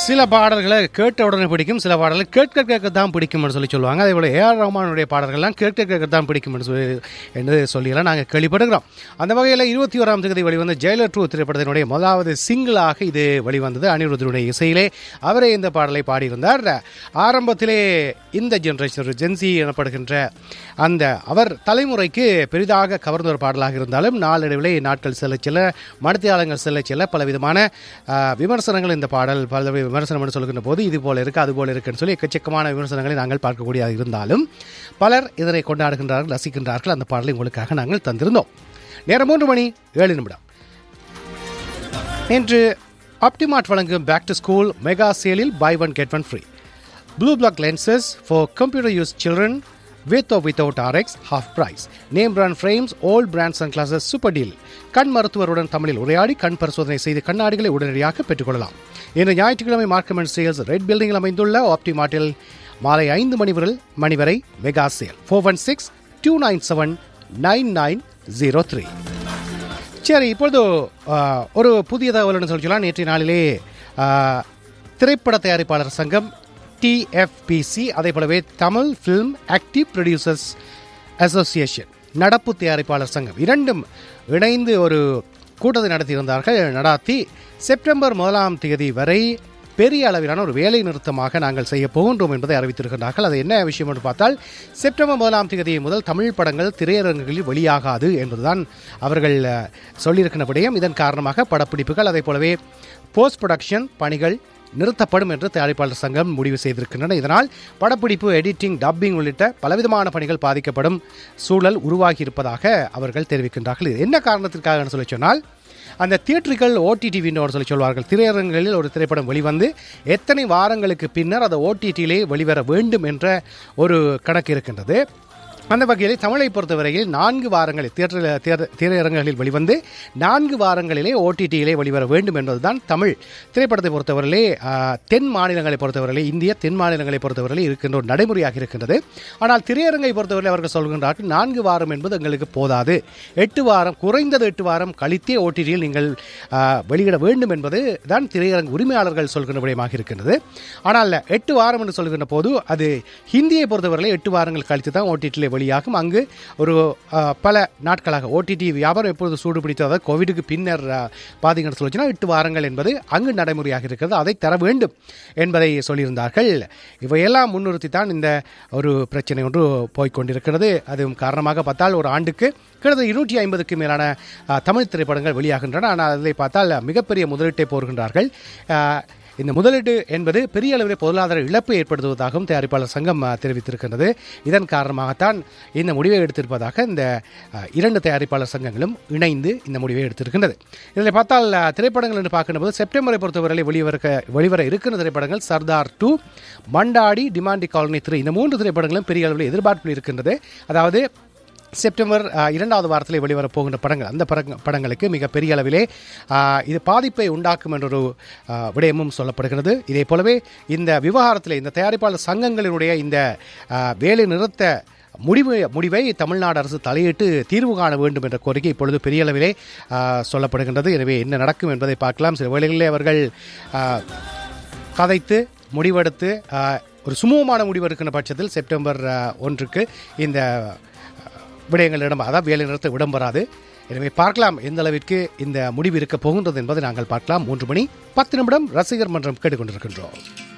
சில பாடல்களை கேட்ட உடனே பிடிக்கும் சில பாடல்கள் கேட்க கேட்க தான் பிடிக்கும்னு சொல்லி சொல்லுவாங்க அதே போல் ஏஆர் ரஹ்மானுடைய பாடல்கள்லாம் கேட்க கேட்க தான் பிடிக்கும்னு சொல்லி என்று சொல்லியெல்லாம் நாங்கள் கேள்விப்படுகிறோம் அந்த வகையில் இருபத்தி ஓராம் தேதி வெளிவந்த ஜெயலர் டூ திரைப்படத்தினுடைய முதலாவது சிங்கிளாக இது வெளிவந்தது அனிருத்தனுடைய இசையிலே அவரே இந்த பாடலை பாடியிருந்தார் ஆரம்பத்திலே இந்த ஜென்ரேஷன் ஜென்சி எனப்படுகின்ற அந்த அவர் தலைமுறைக்கு பெரிதாக கவர்ந்த ஒரு பாடலாக இருந்தாலும் நாளடைவிலே நாட்கள் செல்ல செல்ல மனத்தியாளங்கள் செல்ல செல்ல பலவிதமான ஆஹ், விமர்சனங்கள் இந்த பாடல் பல விமர்சனம் என்று சொல்கின்ற போது இது போல இருக்கு அது போல இருக்குன்னு சொல்லி எக்கச்சக்கமான விமர்சனங்களை நாங்கள் பார்க்கக்கூடியதாக இருந்தாலும் பலர் இதனை கொண்டாடுகின்றார்கள் ரசிக்கின்றார்கள் அந்த பாடலை உங்களுக்காக நாங்கள் தந்திருந்தோம் நேரம் மூன்று மணி ஏழு நிமிடம் இன்று ஆப்டிமார்ட் வழங்கும் பேக் டு ஸ்கூல் மெகா சேலில் buy one get one free Blue block lenses for computer use children with or without RX half price. Name brand frames, all brands and classes super deal. கண் மருத்துவருடன் தமிழில் உரையாடி கண் பரிசோதனை செய்து கண்ணாடிகளை உடனடியாக பெற்றுக்கொள்ளலாம் இன்று ஞாயிற்றுக்கிழமை மார்க்கம் அண்ட் சேல்ஸ் ரெட் பில்டிங்கில் அமைந்துள்ள ஆப்டிமார்ட்டில் மாலை ஐந்து மணி வரை மணி வரை mega sale four one six two nine seven nine nine zero three சரி இப்பொழுது ஆ, ஒரு புதிய தகவல்னு சொல்லலாம் நேற்றைய நாளிலே ஆ, திரைப்பட தயாரிப்பாளர் சங்கம் டிஎஃபிசி அதே போலவே Tamil film active producers association நடப்பு தயாரிப்பாளர் சங்கம் இரண்டும் இணைந்து ஒரு கூட்டத்தை நடத்தியிருந்தார்கள் நடத்தி செப்டம்பர் முதலாம் தேதி வரை பெரிய அளவிலான ஒரு வேலை நிறுத்தமாக நாங்கள் செய்ய போகின்றோம் என்பதை அறிவித்திருக்கிறார்கள் அது என்ன விஷயம் என்று பார்த்தால் செப்டம்பர் முதலாம் தேதி முதல் தமிழ் படங்கள் திரையரங்குகளில் வெளியாகாது என்பதுதான் அவர்கள் அஹ், சொல்லியிருக்கிற விடயம் இதன் காரணமாக படப்பிடிப்புகள் அதே போலவே போஸ்ட் ப்ரொடக்ஷன் பணிகள் நிறுத்தப்படும் என்று தயாரிப்பாளர் சங்கம் முடிவு செய்திருக்கின்றன இதனால் படப்பிடிப்பு எடிட்டிங் டப்பிங் உள்ளிட்ட பலவிதமான பணிகள் பாதிக்கப்படும் சூழல் உருவாகி இருப்பதாக அவர்கள் தெரிவிக்கின்றார்கள் இது என்ன காரணத்திற்காக சொல்லி சொன்னால் அந்த தியேட்டர்கள் ஓடிடி விண்டோன்னு சொல்லி சொல்வார்கள் திரையரங்குகளில் ஒரு திரைப்படம் வெளிவந்து எத்தனை வாரங்களுக்கு பின்னர் அது ஓடிடியிலே வெளிவர வேண்டும் என்ற ஒரு கணக்கு இருக்கின்றது அந்த வகையில் தமிழை பொறுத்தவரையில் நான்கு வாரங்களில் தியேட்டர் தியேட்டர் திரையரங்குகளில் வெளிவந்து நான்கு வாரங்களிலே ஓடிடியிலே வெளிவர வேண்டும் என்பதுதான் தமிழ் திரைப்படத்தை பொறுத்தவரையிலே ஆ, தென் மாநிலங்களை பொறுத்தவரையிலே இந்திய தென் மாநிலங்களை பொறுத்தவரையிலே இருக்கின்ற ஒரு நடைமுறையாக இருக்கின்றது ஆனால் திரையரங்கை பொறுத்தவரை அவர்கள் சொல்கின்றார்கள் நான்கு வாரம் என்பது எங்களுக்கு போதாது எட்டு வாரம் குறைந்தது எட்டு வாரம் கழித்தே ஓடிடியில் நீங்கள் ஆ, வெளியிட வேண்டும் என்பது தான் திரையரங்கு உரிமையாளர்கள் சொல்கின்ற விடயமாக இருக்கின்றது ஆனால் எட்டு வாரம் என்று சொல்கின்ற போது அது ஹிந்தியை பொறுத்தவரையிலே எட்டு வாரங்கள் கழித்து தான் ஓடிடியில் வெளியாகும் அங்கு ஒரு ஆ, பல நாட்களாக ஓடிடி வியாபாரம் எப்பொழுது சூடு பிடித்தது அதாவது கோவிடுக்கு பின்னர் ஆ, பார்த்தீங்கன்னு சொல்லிச்சுன்னா எட்டு வாரங்கள் என்பது அங்கு நடைமுறையாக இருக்கிறது அதை தர வேண்டும் என்பதை சொல்லியிருந்தார்கள் இவையெல்லாம் முன்னிறுத்தி தான் இந்த ஒரு பிரச்சனை ஒன்று போய்க்கொண்டிருக்கிறது அதுவும் காரணமாக பார்த்தால் ஒரு ஆண்டுக்கு கிட்டத்தட்ட இருநூற்றி ஐம்பதுக்கு மேலான ஆ, தமிழ் திரைப்படங்கள் வெளியாகின்றன ஆனால் அதை பார்த்தால் மிகப்பெரிய முதலீட்டை போர்கின்றார்கள் ஆ, இந்த முதலீடு என்பது பெரிய அளவில் பொருளாதார இழப்பு ஏற்படுத்துவதாகவும் தயாரிப்பாளர் சங்கம் அஹ், தெரிவித்திருக்கின்றது இதன் காரணமாகத்தான் இந்த முடிவை எடுத்திருப்பதாக இந்த அஹ், இரண்டு தயாரிப்பாளர் சங்கங்களும் இணைந்து இந்த முடிவை எடுத்திருக்கின்றது இதில் பார்த்தால் அஹ், திரைப்படங்கள் என்று பார்க்கும்போது செப்டம்பரை பொறுத்தவரை வெளிவர வெளிவர இருக்கிற திரைப்படங்கள் Sardar two Mandaadi Demonte colony three இந்த மூன்று திரைப்படங்களும் பெரிய அளவில் எதிர்பார்ப்பில் இருக்கின்றது அதாவது செப்டம்பர் ஆ, இரண்டாவது வாரத்தில் வெளிவரப் போகின்ற படங்கள் அந்த படங்க- படங்களுக்கு மிகப்பெரிய அளவிலே ஆ, இது பாதிப்பை உண்டாக்கும் என்றொரு ஆ, விடயமும் சொல்லப்படுகிறது இதே போலவே இந்த விவகாரத்தில் இந்த தயாரிப்பாளர் சங்கங்களினுடைய இந்த ஆ, வேலை நிறுத்த முடிவு முடிவை தமிழ்நாடு அரசு தலையிட்டு தீர்வு காண வேண்டும் என்ற கோரிக்கை இப்பொழுது பெரிய அளவிலே ஆ, சொல்லப்படுகின்றது எனவே என்ன நடக்கும் என்பதை பார்க்கலாம் சில வேளைகளிலே அவர்கள் ஆ, கதைத்து முடிவெடுத்து ஆ, ஒரு சுமூகமான முடிவு எடுக்கின்ற பட்சத்தில் செப்டம்பர் ஆ, ஒன்றுக்கு இந்த விடயங்களிடம் அதாவது வேலை நிறுத்த விடம் வராது எனவே பார்க்கலாம் எந்த அளவிற்கு இந்த முடிவு இருக்க போகின்றது என்பதை நாங்கள் பார்க்கலாம் மூன்று மணி பத்து நிமிடம் ரசிகர் மன்றம் கேட்டுக்கொண்டிருக்கின்றோம்